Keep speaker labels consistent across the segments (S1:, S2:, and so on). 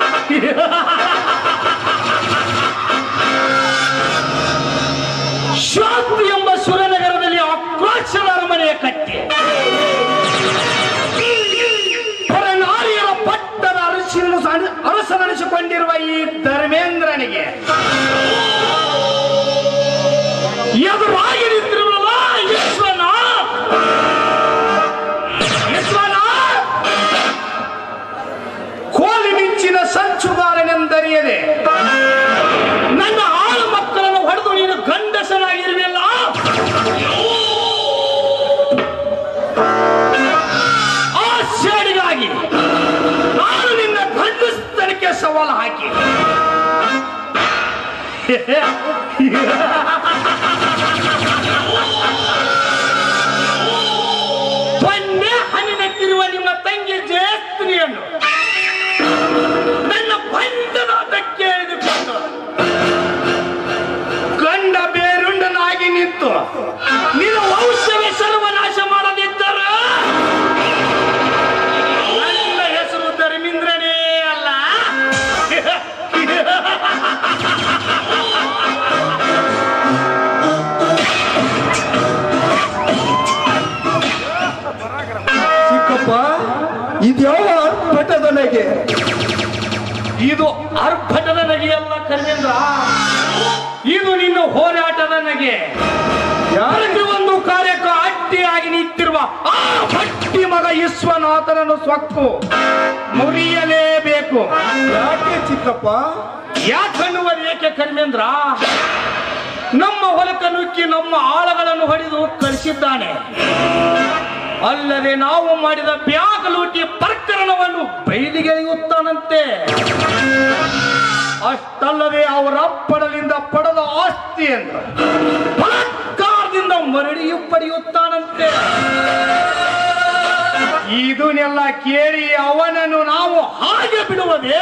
S1: ಶಾಂತಿ ಎಂಬ ಸುರನಗರದಲ್ಲಿ ಆಕ್ರೋಶದ ಅರಮನೆಯ ಕಟ್ಟಿ ಪರನಾರಿಯರ ಪಟ್ಟದ ಅರಸಿನ ಅರಸನನಿಸಿಕೊಂಡಿರುವ ಈ ಧರ್ಮೇಂದ್ರನಿಗೆ ಎದುರಾಗಿ ನಿಂತಿರುವಲ್ಲ ವಿಶ್ವನ ವಿಶ್ವನ ಕೋಲಿ ಮಿಂಚಿನ ಸಂಚುಗಾರನೆಂದರಿಯದೆ ನನ್ನ ಆಳು ಮಕ್ಕಳನ್ನು ಹೊಡೆದು ನೀನು ಗಂಡಸನಾಗಿರುವಿಲ್ಲ ಆ ಸೇಡಿಗಾಗಿ ನಾನು ನಿನ್ನ ಗಂಡಸ್ತನಕ್ಕೆ ಸವಾಲು ಹಾಕಿ ಬನ್ನೆ ಹನಿನಕ್ಕಿರುವ ನಿಮ್ಮ ತಂಗಿ ಜಯಸ್ತ್ರೀಯನ್ನು ನನ್ನ ಬಂಧದ ಅದಕ್ಕೆ ಎಳೆದುಕೊಂಡು ಗಂಡ ಬೇರುಂಡನಾಗಿ ನಿಂತು ನಿನ್ನ ವಂಶವೇ ಸರ್ವನಾಶ ಮಾಡದಿದ್ದರು ನನ್ನ ಹೆಸರು ಧರ್ಮೇಂದ್ರನೇ ಅಲ್ಲ
S2: ಚಿಕ್ಕಪ್ಪ ಇದ್ಯಾವ ಪಟ್ಟದ ನಗೆ
S1: ಇದು ಅರ್ಭಟದ ನಗೆಯಲ್ಲ ಕರ್ಮೇಂದ್ರ ಇದು ನಿನ್ನ ಹೋರಾಟದ ನಗೆ ಯಾರಿಗೆ ಒಂದು ಕಾರ್ಯಕ್ಕೆ ಅಡ್ಡಿಯಾಗಿ ನಿಂತಿರುವ ಆ ಭಟ್ಟಿ ಮಗ ವಿಶ್ವನಾಥನನ್ನು ಸ್ವಕ್ಕು ಮುರಿಯಲೇಬೇಕು
S2: ಯಾಕೆ ಚಿಕ್ಕಪ್ಪ
S1: ಯಾಕನ್ನುವ ಏಕೆ ಕರ್ಮೇಂದ್ರ ನಮ್ಮ ಹೊಲಕ ನುಗ್ಗಿ ನಮ್ಮ ಆಳಗಳನ್ನು ಹೊಡೆದು ಕಳಿಸಿದ್ದಾನೆ ಅಲ್ಲದೆ ನಾವು ಮಾಡಿದ ಬ್ಯಾಗ ಲೂಟಿ ಪ್ರಕರಣವನ್ನು ಬಯಲಿಗೆಳೆಯುತ್ತಾನಂತೆ ಅಷ್ಟಲ್ಲದೆ ಅವರ ಪಡಲಿಂದ ಪಡೆದ ಆಸ್ತಿ ಎಂದು ಬಲಾತ್ಕಾರದಿಂದ ಮರಳಿಯು ಪಡೆಯುತ್ತಾನಂತೆ ಇದನ್ನೆಲ್ಲ ಕೇಳಿ ಅವನನ್ನು ನಾವು ಹಾಗೆ ಬಿಡುವುದೇ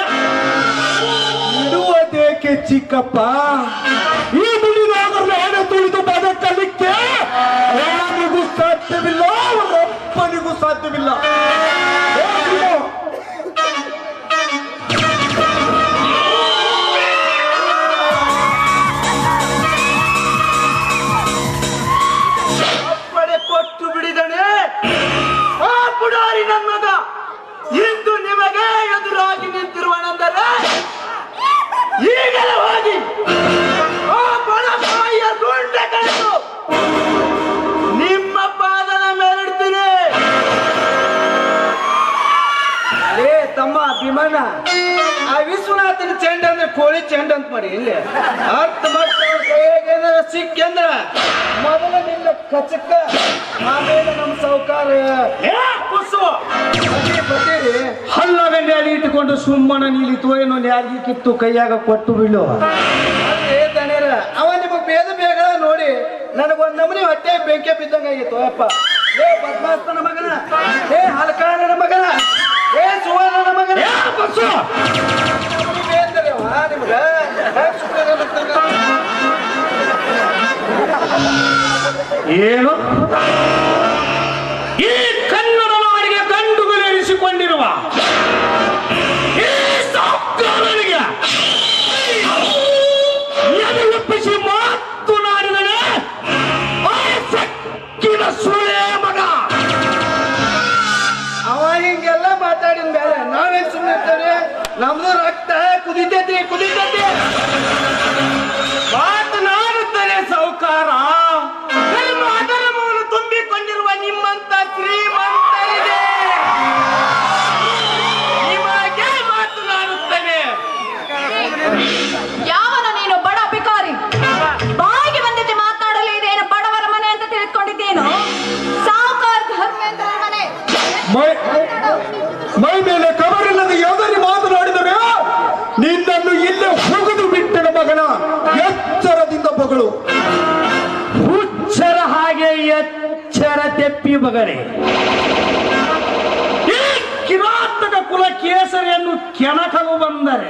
S2: ಇಡುವುದೇಕೆ ಚಿಕ್ಕಪ್ಪ ಈ ಮುನಿನಾಗರನ್ನು ಹಣೆ ತುಳಿದು ಬದುಕಲಿಕ್ಕೆ ಅವನಿಗೂ ಸಾಧ್ಯವಿಲ್ಲ ಅವರಪ್ಪನಿಗೂ ಸಾಧ್ಯವಿಲ್ಲ ಹೋಗ್ಬಿಡು.
S3: ಅಪ್ಪಣೆ ಕೊಟ್ಟು ಬಿಡಿದನೆ ಆ ಪುಡಾರಿ ನನ್ನದ ಇಂದು ನಿಮಗೆ ಎದುರಾಗಿ ನಿಂತಿರುವನೆಂದರೆ ಈಗಲೇ ಹೋಗಿ ಆ ಬಡಪಾಯಿಯ ದುಂಡಗಳನ್ನು ನಿಮ್ಮ ಪಾದದ ಮೇಲಿಡ್ತೀನಿ
S4: ಲೇ ತಮ್ಮ ಅಭಿಮಾನ ಆ ವಿಶ್ವನಾಥನ ಚೆಂಡ ಅಂದ್ರೆ ಕೋಳಿ ಚೆಂಡ ಅಂತ ಮಾಡಿ ಇಲ್ಲಿ ಅರ್ಥ ಮಾಡ್ಕೊಂಡು ಕೈಯಾಗ ಏನಾರ ಸಿಕ್ಕಂದ್ರ ಮೊದಲ ನಿನ್ನ ಕಚಕ್ಕ ಆಮೇಲೆ ನಮ್ಮ ಸಾವುಕಾರ
S1: ಏ ಕುಸು
S4: ಬರ್ತೀರಿ
S1: ಹಲ್ಲದ ನ್ಯಾಲಿ ಇಟ್ಟುಕೊಂಡು ಸುಮ್ಮನ ನೀಲಿತು ಏನೋ ನ್ಯಾಗಿ ಕಿತ್ತು ಕೈಯಾಗ ಕೊಟ್ಟು ಬೀಳು
S4: ಅದೇ ದಣಿರ ಅವ ನಿಮಗ್ ಬೇಗ ಬೇಗ ನೋಡಿ ನನಗೊಂದ್ ನಮನಿ ಹೊಟ್ಟೆ ಬೆಂಕಿ ಬಿದ್ದಂಗ ಆಗಿತ್ತು ಅಪ್ಪ ಏ ಪದ್ಮಾಸ್ತನ ಮಗನ ಏ ಹಲಕಾರನ ಮಗನ ಏ ಸುವರ್ಣನ ಮಗನ
S1: ಏ ಕುಸು
S4: ಬೇಂದ್ರವ ನಿಮ್ಗ ಹ್ಯಾಂಗ್ ಸುಮ್ನೆ ಇರ್ತೀರ?
S1: ಏನು ಈ ಕನ್ನಡ ನಾಡಿಗೆ ಗಂಡುಗಳೆನಿಸಿಕೊಂಡಿರುವ ಈ ಸಾವುಕಾರನಿಗೆ ಎದುರೊಪ್ಪಿಸಿ ಮಾತನಾಡಿದರೆ ಆ ಸಕ್ಕಿನ ಸುಳೆ ಮಗ
S4: ಅವ ಹಿಂಗೆಲ್ಲ ಮಾತಾಡಿದ ಮೇಲೆ ನಾವೇನ್ ಸುಮ್ಮನೆ ಇರ್ತೇವೆ ನಮ್ದು ರಕ್ತ ಕುದಿತೈತಿ ಕುದಿತೈತಿ
S3: ಮಾತನಾಡುತ್ತದೆ ಸೌಕಾರ ಧರ್ಮ ಅಧರ್ಮವನ್ನು ತುಂಬಿಕೊಂಡಿರುವ ನಿಮ್ಮಂತ ಶ್ರೀಮಂತರಿಗೆ ನಿಮಗೆ ಮಾತನಾಡುತ್ತೇನೆ
S5: ಯಾವನ ನೀನು ಬಡ ಭಿಕಾರಿ ಬಾಯಿಗೆ ಬಂದಿದ್ದು ಮಾತನಾಡಲು ಇದೇನು ಬಡವರ ಮನೆ ಅಂತ ತಿಳ್ಕೊಂಡಿದ್ದೇನು ಸಾವುಕಾರ ಧರ್ಮೇಂದ್ರ ಮನೆ
S2: ಮೈ ಮೈ ಮೇಲೆ ಕವರಿಲ್ಲದೆ ಯಾವುದನ್ನು ಮಾತನಾಡಿದರೆ ನಿನ್ನನ್ನು ಇಲ್ಲೇ ಹೋಗದು ಬಿಟ್ಟನ ಮಗನ ಎಚ್ಚರದಿಂದ ಬಗಳು
S1: ಹುಚ್ಚರ ಹಾಗೆ ಎಚ್ಚರ ತೆಪ್ಪಿ ಬಗರೆ ಈ ಕಿರಾತಕ ಕುಲ ಕೇಸರಿಯನ್ನು ಕೆಣಕಲು ಬಂದರೆ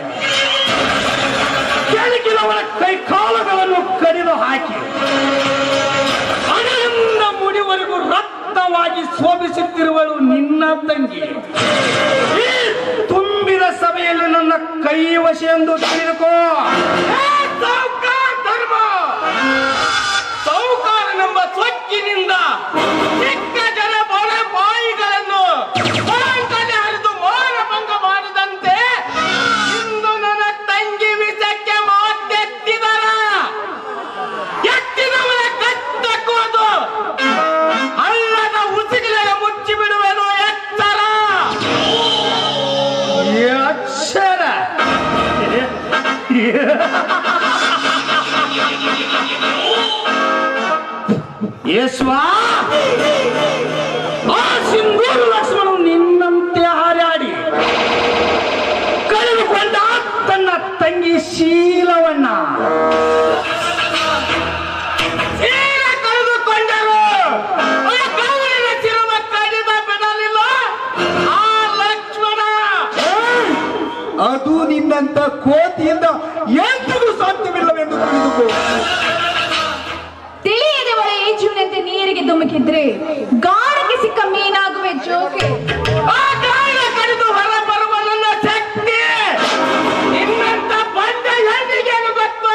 S1: ಕೆಳಗಿನವರ ಕೈ ಕಾಲುಗಳನ್ನು ಕಡಿದು ಹಾಕಿ ಹಣೆಯಿಂದ ಮುಡಿವರೆಗೂ ರಕ್ತವಾಗಿ ಶೋಭಿಸುತ್ತಿರುವಳು ನಿನ್ನ ತಂಗಿ ಈ ತುಂಬಿದ ಸಭೆಯ ಮೇಲೆ ನನ್ನ ಕೈ ವಶ ಎಂದು ತಿಳಿದುಕೋ
S3: ಏ ಸಾಹುಕಾರ ಧರ್ಮ ಸಾಹುಕಾರನೆಂಬ ಸೊಕ್ಕಿನಿಂದ ಚಿಕ್ಕ ಜನ ಬಡ ಬಾಯಿಗಳನ್ನು ಬಾಯಿಗೆ ಹರಿದು ಮಾನಭಂಗ ಮಾಡಿದಂತೆ ಇಂದು ನನ್ನ ತಂಗಿ ವಿಷಕ್ಕೆ ಮಾತೆತ್ತಿದರ ಎತ್ತಿದವರ ಕತ್ತಕ್ಕೋದು ಹಳ್ಳದ ಉಸಿರಿನ ಮುಚ್ಚಿ ಬಿಡುವೆನು ಎತ್ತರ
S1: ಈ ಅಕ್ಷರ ಯೇಸ್ವ ಆ ಸಿಂಧೂರು ಲಕ್ಷ್ಮಣನು ನಿನ್ನಂತೆ ಹಾರಾಡಿ ಕಳೆದುಕೊಂಡ ತನ್ನ ತಂಗಿ ಶೀಲವನ್ನ
S3: ಸೀರೆ ಕಳೆದುಕೊಂಡರು ಆ ಗೌರಿನ ಚಿರುವ ಕಡಿದ ಬಿಡಲಿಲ್ಲ ಆ ಲಕ್ಷ್ಮಣ
S2: ಅದು ನಿನ್ನಂತ ಕೋತಿಯಿಂದ ಎಂದಿಗೂ ಸಾಧ್ಯವಿಲ್ಲವೆಂದು ತಿಳಿದುಕೋ
S5: ತಿಳಿಯದೆ ಒಳ ಈಜುವಿನಂತೆ ನೀರಿಗೆ ಧುಮುಕಿದ್ರೆ ಗಾಳಕ್ಕೆ ಸಿಕ್ಕ ಮೀನಾಗುವೆ ಜೋಕೆ
S3: ಆ ಗಾಳ ಕಡಿದು ಹೊರ ಬರುವ ನನ್ನ ಶಕ್ತಿ ನಿನ್ನಂತ ಬಂಡ ಹೆಣ್ಣಿಗೇನು ಗೊತ್ತು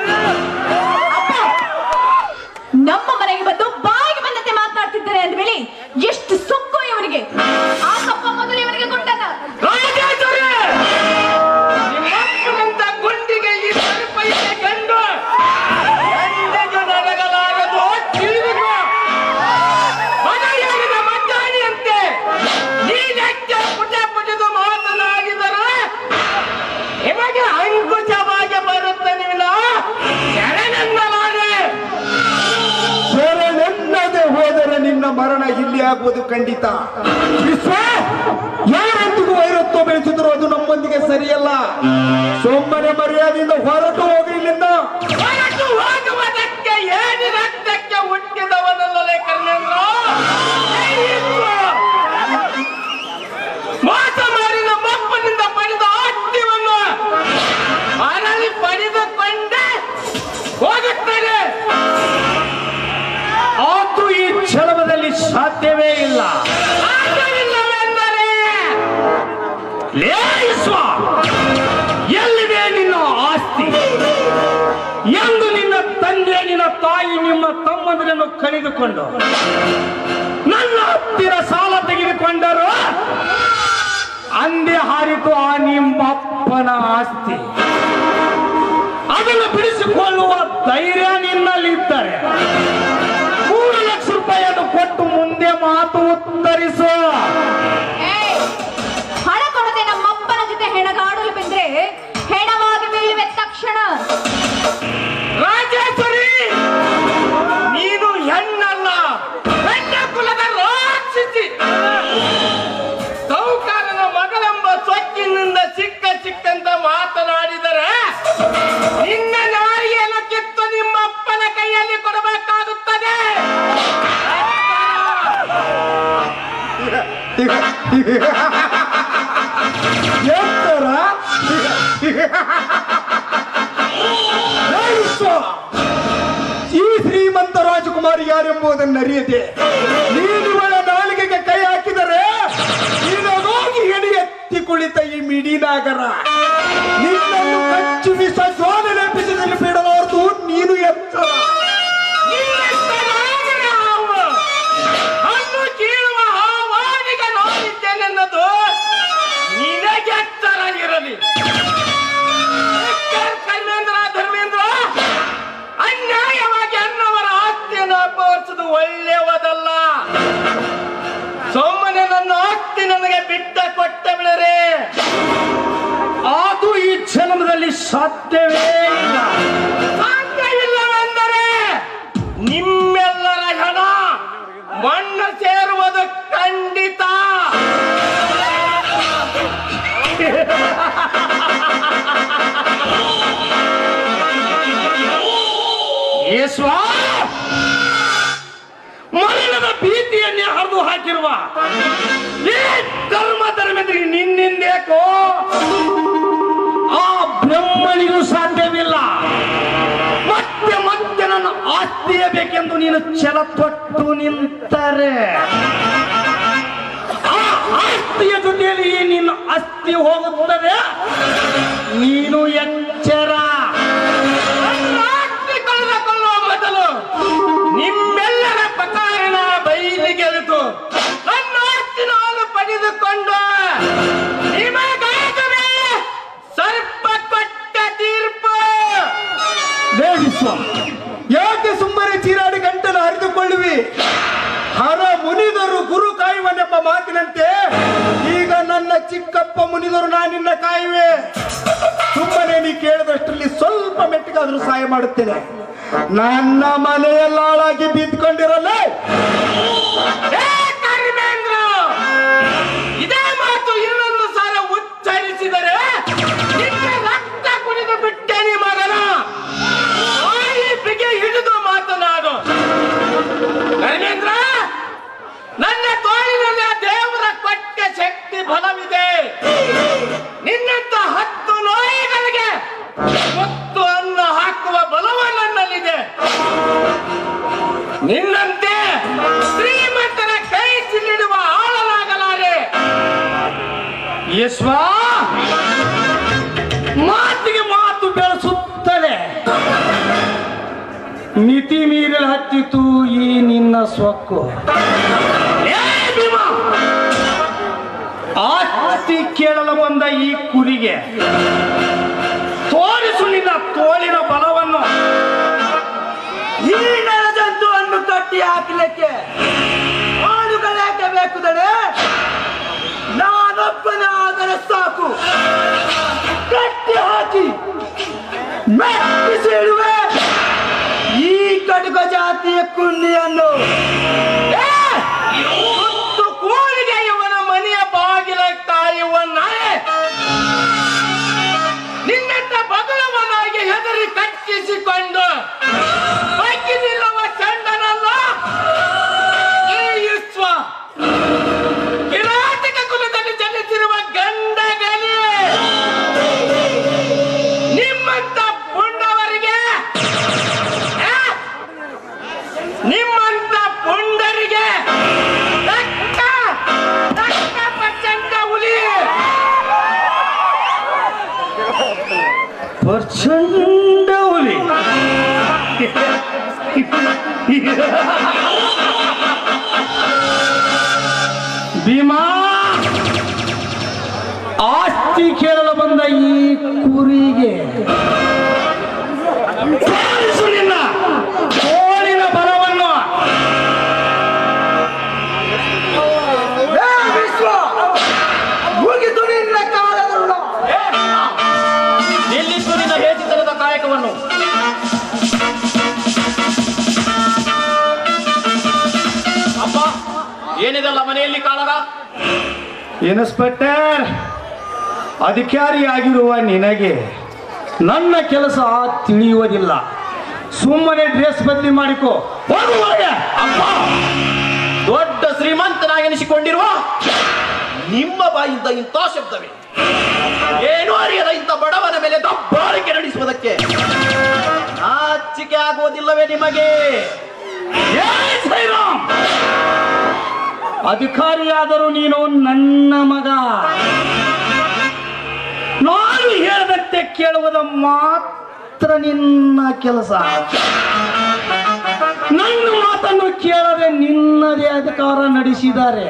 S5: ನಮ್ಮ ಮನೆಗೆ ಬಂದು ಬಾಯಿಗೆ ಬಂದಂತೆ ಮಾತನಾಡ್ತಿದ್ದಾರೆ ಅಂದ್ಮೇಲೆ ಎಷ್ಟು ಸೊಕ್ಕು ಇವನಿಗೆ ಆ ಕಪ್ಪ ಮೊದಲು ಇವನಿಗೆ ಕೊಟ್ಟನ
S3: ರಾಜೇಶ್ವರಿ ನಿಮ್ಮಪ್ಪನಂತ ಗುಂಡಿಗೆ ಈ ಸರಿಪೈಸೆ ಗಂಡು ಎಂದಿಗೂ ನರಗಲಾರದು ತಿಳಿದುಕೋ ಮನೆಯಾಗಿನ ಮದ್ದಾಣಿಯಂತೆ ನೀನೆಕ್ಕೆ ಪುಟ ಪುಟದು ಮಾತನಾಡಿದರೆ ನಿಮಗೆ ಅಂಕುಶವಾಗಿ ಬರುತ್ತೆ ನೀನು ಶರಣೆನ್ನಲಾರೆ
S2: ಶರಣೆನ್ನದೆ ಹೋದರೆ ನಿನ್ನ ಮರಣ ಇಲ್ಲಿ ಆಗುವುದು ಖಂಡಿತ ವಿಶ್ವ ಯಾರೊಂದಿಗೂ ವೈರತ್ವ ಬೆಳೆಸಿದ್ರು ಅದು ನಮ್ಮೊಂದಿಗೆ ಸರಿಯಲ್ಲ ಸೊಮ್ಮನೆ ಮರ್ಯಾದೆಯಿಂದ ಹೊರಟು ಹೋಗಿ ಇಲ್ಲಿಂದ
S3: ಹೊರಟು ಹೋಗುವುದಕ್ಕೆ ಏನಿ ರಕ್ತಕ್ಕೆ ಹುಟ್ಟಿದವನಲ್ಲಲೇ ಕರ್ಣೇಂದ್ರ ಮೋಸ ಮಾಡಿ ನಮ್ಮಪ್ಪನಿಂದ ಪಡೆದ ಆಸ್ತಿಯನ್ನು ಮರಳಿ ಪಡೆದುಕೊಂಡೆ ಹೋಗುತ್ತಾರೆ
S1: ಆತು ಈ ಕ್ಷಣದಲ್ಲಿ ಸಾಧ್ಯವೇ ಇಲ್ಲ
S3: ಆಗಲಿಲ್ಲವೆಂದರೆ
S1: ಲೇಯಿಸುವ ಎಲ್ಲಿದೆ ನಿನ್ನ ಆಸ್ತಿ ಎಂದು ನಿನ್ನ ತಂದೆ ನಿನ್ನ ತಾಯಿ ನಿಮ್ಮ ತಮ್ಮಂದಿರನ್ನು ಕಳೆದುಕೊಂಡು ನನ್ನ ಹತ್ತಿರ ಸಾಲ ತೆಗೆದುಕೊಂಡರು ಅಂದೇ ಹಾರಿತು ಆ ನಿಮ್ಮಪ್ಪನ ಆಸ್ತಿ ಅದನ್ನು ಬಿಡಿಸಿಕೊಳ್ಳುವ ಧೈರ್ಯ ನಿನ್ನಲ್ಲಿದ್ದರೆ ಮೂರು ಲಕ್ಷ ರೂಪಾಯಿಯನ್ನು ಕೊಟ್ಟು ಮುಂದೆ ಮಾತು ಉತ್ತರಿಸು
S5: ಏಯ್, ಹಣ ಕೊಡದೆ ನಮ್ಮಪ್ಪನ ಜೊತೆ ಹೆಣಗಾಡಲು ಬಿದ್ರೆ ಹೆಣವಾಗಿ ಬೀಳುವೆ ತಕ್ಷಣ
S3: ರಾಜೇಶ್ವರಿ ನೀನು ಹೆಣ್ಣಲ್ಲ ಹೆಣ್ಣ ಕುಲದ ರಾಕ್ಷಸಿ ಸೌಕಾರನ ಮಗಳೆಂಬ ಸೊಕ್ಕಿನಿಂದ ಚಿಕ್ಕ ಚಿಕ್ಕಂತ ಮಾತನಾಡಿದರೆ ನಿನ್ನ ನಾಯಿಯನ್ನು ಕಿತ್ತು ನಿಮ್ಮ ಅಪ್ಪನ ಕೈಯಲ್ಲಿ ಕೊಡಬೇಕಾಗುತ್ತದೆ
S2: ಎತ್ತರ ಲೇಯಿಸುವ. ಈ ಶ್ರೀಮಂತ ರಾಜಕುಮಾರಿ ಯಾರೆಂಬುದನ್ನು ಅರಿಯದೆ ನೀನುಗಳ ನಾಲಿಗೆಗೆ ಕೈ ಹಾಕಿದರೆ ನಿನಗೋಗಿ ಎಡಿ ಎತ್ತಿ ಕುಳಿತ ಈ ಮಿಡಿನಾಗರ ನಿನ್ನನ್ನು ಕಚ್ಚು ವಿಷ ಜ್ವಾಲೆ ಲೆಪ್ಪಿಸಿದಲ್ಲಿ ಬಿಡಲಾರದು ನೀನು ಎತ್ತರ
S3: ನಿನ್ನಂತ ನಾಯಿನ ಹಾವು ಹಣ್ಣು ಕೀಳುವ ಹಾವಾನಿಗೆ ನೋಡಿದ್ದೇನೆನ್ನದು ನಿನಗೆತ್ತರ ಇರಲಿ ಕರ್ಮೇಂದ್ರ ಧರ್ಮೇಂದ್ರ ಅನ್ಯಾಯವಾಗಿ ಅನ್ನವರ ಆಸ್ತಿಯನ್ನು ಅಪಹರಿಸುವುದು ಒಳ್ಳೆಯವದಲ್ಲ ಸೋಮನೆ ನನ್ನ ಆಸ್ತಿ ನನಗೆ ಬಿಟ್ಟ ಕೊಟ್ಟ ಬಿಡರೆ
S1: ಅದು ಈ ಜನ್ಮದಲ್ಲಿ ಸಾಧ್ಯವೇ ಇಲ್ಲ
S3: ಸಾಧ್ಯವಿಲ್ಲವೆಂದರೆ ನಿಮ್ಮೆಲ್ಲರ ಹಣ ಮಣ್ಣು ಸೇರುವುದು ಖಂಡಿತ
S1: ಯೇಸ್ವ ಮರಣದ ಭೀತಿಯನ್ನೇ ಹರಿದು ಹಾಕಿರುವ ಈ ಧರ್ಮ ಧರ್ಮೇಂದ್ರಿಗೆ ನಿನ್ನಿಂದೇಕೋ ಆ ಬ್ರಹ್ಮನಿಗೂ ಸಾಧ್ಯವಿಲ್ಲ ಮತ್ತೆ ಮತ್ತೆ ನನ್ನ ಆಸ್ತಿಯೇ ಬೇಕೆಂದು ನೀನು ಛಲ ತೊಟ್ಟು ನಿಂತರೆ ಆ ಆಸ್ತಿಯ ಜೊತೆಯಲ್ಲಿ ಈ ನಿನ್ನ ಅಸ್ಥಿ ಹೋಗುತ್ತದೆ ನೀನು ಎಚ್ಚರ
S3: ನನ್ನ ಆಸ್ತಿ ಕಳೆದುಕೊಳ್ಳುವ ಮೊದಲು ನಿಮ್ಮೆಲ್ಲರ ಪಕಾರಣ ಬೈಲಿಗೆಳಿತು ನನ್ನ ಆಸ್ತಿ ನಾನು ಪಡೆದುಕೊಂಡು ನಿಮಗಾಗಲೇ ಸರ್ಪ ಕೊಟ್ಟ ತೀರ್ಪು
S2: ದೇವಿಸ್ವ ಯಾಕೆ ಸುಮ್ಮನೆ ಚೀರಾಡಿ ಗಂಟಲು ಹರಿದುಕೊಳ್ಳುವಿ ಹರ ಮುನಿದರು ಗುರು ಕಾಯುವನೆಂಬ ಮಾತಿನಂತೆ ಈಗ ನನ್ನ ಚಿಕ್ಕಪ್ಪ ಮುನಿದರು ನಾನಿನ್ನ ಕಾಯುವೆ ಸುಮ್ಮನೆ ನೀ ಕೇಳಿದಷ್ಟರಲ್ಲಿ ಸ್ವಲ್ಪ ಮೆಟ್ಟಿಗಾದ್ರೂ ಸಹಾಯ ಮಾಡುತ್ತೇನೆ ನನ್ನ ಮನೆಯಲ್ಲ ಹಾಳಾಗಿ ಬಿದ್ದುಕೊಂಡಿರಲ್ಲ
S3: ಏ ಕರಿಮೇಂದ್ರ ಇದೇ ಮಾತು ಇನ್ನೊಂದು ಸಲ ಉಚ್ಚರಿಸಿದರೆ ನಿನ್ನ ರಕ್ತ ಕುಡಿದು ಬಿಟ್ಟೆ ಮಗನ ಬಾಯಿ ಬಿಗಿ ಹಿಡಿದು ಮಾತನಾಡು ಕರಿಮೇಂದ್ರ ನನ್ನ ತೋಳಿನಲ್ಲಿ ಆ ದೇವರ ಕೊಟ್ಟ ಶಕ್ತಿ ಬಲವಿದೆ ನಿನ್ನಂತ ಹತ್ತು ನೋಯಿಗಳಿಗೆ ಮತ್ತು ಅನ್ನ ಹಾಕುವ ಬಲವ ನನ್ನಲ್ಲಿದೆ ನಿನ್ನಂತೆ ಶ್ರೀಮಂತರ ಕೈ ಸಿಲ್ಲಿಡುವ ಆಳಲಾಗಲಾರೆ
S1: ಯಶ್ವ ಮಾತಿಗೆ ಮಾತು ಬೆಳೆಸುತ್ತದೆ ಮಿತಿ ಮೀರಲು ಹತ್ತಿತು ಈ ನಿನ್ನ ಸೊಕ್ಕು
S3: ಏ ಭೀಮ
S1: ಆಸ್ತಿ ಕೇಳಲು ಬಂದ ಈ ಕುರಿಗೆ ತೋರಿಸು ನಿನ್ನ ತೋಳಿನ ಬಲವನ್ನು
S4: ಈ ನರಜಂತುವನ್ನು ಕಟ್ಟಿ ಹಾಕಲಿಕ್ಕೆ ಆಳುಗಳೇಕೆ ಬೇಕು ದಣೆ ನಾನೊಬ್ಬನೇ ಆದರೆ ಸಾಕು ಕಟ್ಟಿ ಹಾಕಿ ಮೆಟ್ಟಿಸಿ ಇಡುವೆ ಈ ಕಟುಕ ಜಾತಿಯ ಕುಂಡಿಯನ್ನು
S3: ಏ! ಸುತ್ತು ಕೂಲಿಗೆ ಇವನ ಮನೆಯ ಬಾಗಿಲ ಕಾಯುವ ನಾಯೆ ನಿನ್ನಂತ ಬದಲವನಾಗಿ ಹೆದರಿ ಕಟ್ಟಿಸಿಕೊಂಡು ಬಗ್ಗಿ ನಿಲ್ಲುವ ಚಂಡನಲ್ಲ ಈ ವಿಶ್ವ ಕಿರಾತಕ ಕುಲದಲ್ಲಿ ಜನಿಸಿರುವ ಗಂಡಗಲಿ ನಿಮ್ಮಂತ ಪುಂಡವರಿಗೆ ಆ? ನಿಮ್ಮಂತ ಪುಂಡರಿಗೆ ತಕ್ಕ ತಕ್ಕ ಪರ್ಸೆಂಟ ಹುಲಿ
S1: ಪ್ರಚಂಡ ಹುಲಿ ಭೀಮಾ ಆಸ್ತಿ ಕೇಳಲು ಬಂದ ಈ ಕುರಿಗೆ ತೋರಿಸು ನಿನ್ನ ತೋಳಿನ ಬಲವನ್ನು
S4: ಏ ವಿಶ್ವ ಮುಗಿದು ನಿನ್ನ ಕಾಲದರುಳ
S3: ನಿಲ್ಲಿಸು ನಿನ್ನ ಬೇಚಿತನದ ಕಾಯಕವನ್ನು ಅಪ್ಪ ಏನಿದಲ್ಲ ಮನೆಯಲ್ಲಿ ಕಾಳಗ
S1: ಇನ್ಸ್ಪೆಕ್ಟರ್ ಅಧಿಕಾರಿಯಾಗಿರುವ ನಿನಗೆ ನನ್ನ ಕೆಲಸ ತಿಳಿಯುವುದಿಲ್ಲ ಸುಮ್ಮನೆ ಡ್ರೆಸ್ ಬದಲಿ ಮಾಡಿಕೋ ಹೋಗು ಒಳಗೆ.
S3: ಅಪ್ಪ ದೊಡ್ಡ ಶ್ರೀಮಂತನಾಗೆನಿಸಿಕೊಂಡಿರುವ ನಿಮ್ಮ ಬಾಯಿಂದ ಇಂಥ ಶಬ್ದವೇ ಏನು ಅರಿಯದ ಇಂಥ ಬಡವನ ಮೇಲೆ ದಬ್ಬಾಳಿಕೆ ನಡೆಸುವುದಕ್ಕೆ ನಾಚಿಕೆ ಆಗುವುದಿಲ್ಲವೇ ನಿಮಗೆ
S1: ಏ ಶ್ರೀರಾಮ್ ಅಧಿಕಾರಿಯಾದರೂ ನೀನು ನನ್ನ ಮಗ ನಾನು ಹೇಳದಂತೆ ಕೇಳುವುದು ಮಾತ್ರ ನಿನ್ನ ಕೆಲಸ ನನ್ನ ಮಾತನ್ನು ಕೇಳದೆ ನಿನ್ನದೇ ಅಧಿಕಾರ ನಡೆಸಿದ್ದಾರೆ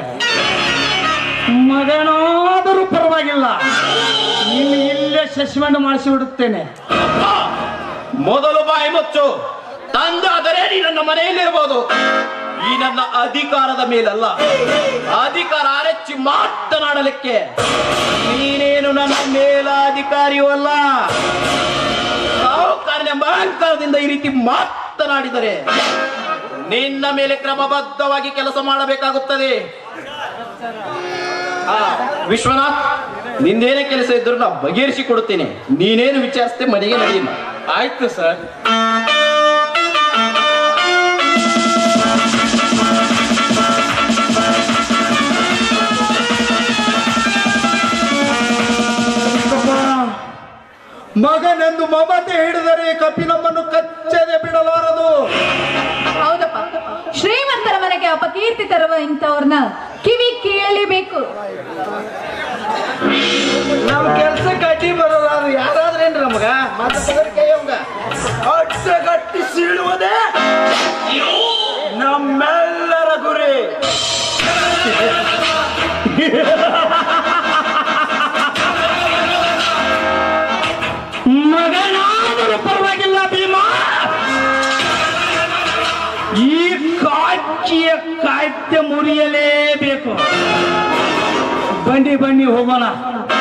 S1: ಮಗನಾದರೂ ಪರವಾಗಿಲ್ಲ ನಿನ್ನ ಇಲ್ಲೇ ಸಸ್ಪೆಂಡ್ ಮಾಡಿಸಿ ಬಿಡುತ್ತೇನೆ
S3: ಮೊದಲು ಬಾಯಿ ಮುಚ್ಚು ತಂದಾದರೆ ನೀ ನನ್ನ ಮನೆಯಲ್ಲಿರಬಹುದು ಈ ನನ್ನ ಅಧಿಕಾರದ ಮೇಲಲ್ಲ ಅಧಿಕಾರ ಅರೆಚ್ಚಿ ಮಾತನಾಡಲಿಕ್ಕೆ ನೀನೇನು ನನ್ನ ಮೇಲಾಧಿಕಾರಿಯೂ ಅಲ್ಲ ಸಾಹುಕಾರನೆಂಬ ಅಹಂಕಾರದಿಂದ ಈ ರೀತಿ ಮಾತನಾಡಿದರೆ ನಿನ್ನ ಮೇಲೆ ಕ್ರಮಬದ್ಧವಾಗಿ ಕೆಲಸ ಮಾಡಬೇಕಾಗುತ್ತದೆ ಆ, ವಿಶ್ವನಾಥ್ ನಿಂದೇನೇ ಕೆಲಸ ಇದ್ರೂ ನಾ ಬಗೆಹರಿಸಿ ಕೊಡುತ್ತೇನೆ ನೀನೇನು ವಿಚಾರಿಸ್ತೆ ಮನೆಗೆ ನಡೆಯಲ್ಲ ಆಯ್ತು ಸರ್
S2: ಮಗನೆಂದು ಮಮತೆ ಹಿಡಿದರೆ ಕಪಿನಮ್ಮನ್ನು ಕಚ್ಚದೆ ಬಿಡಲಾರದು
S5: ಹೌದಪ್ಪ ಶ್ರೀಮಂತರ ಮನೆಗೆ ಅಪಕೀರ್ತಿ ತರುವ ಇಂಥವ್ರನ್ನ ಕಿವಿ ಕೇಳಲೇಬೇಕು
S4: ನಮ್ ಕೆಲ್ಸಕ್ಕೆ ಅಡ್ಡಿ ಬರೋದಾದ್ರು ಯಾರಾದ್ರೇನ್ರಿ ನಮಗ ಮತ್ತೆ ಕೈ ಅವಂಗ ಅಡ್ಡ ಗಟ್ಟಿ ಸೀಳುವುದೇ ನಮ್ಮೆಲ್ಲರ ಗುರಿ
S1: ಮಗನಾದರೂ ಪರವಾಗಿಲ್ಲ ಭೀಮಾ ಈ ಕಾಚಿಯ ಕಾಯ್ದೆ ಮುರಿಯಲೇಬೇಕು ಬನ್ನಿ ಬನ್ನಿ ಹೋಗೋಣ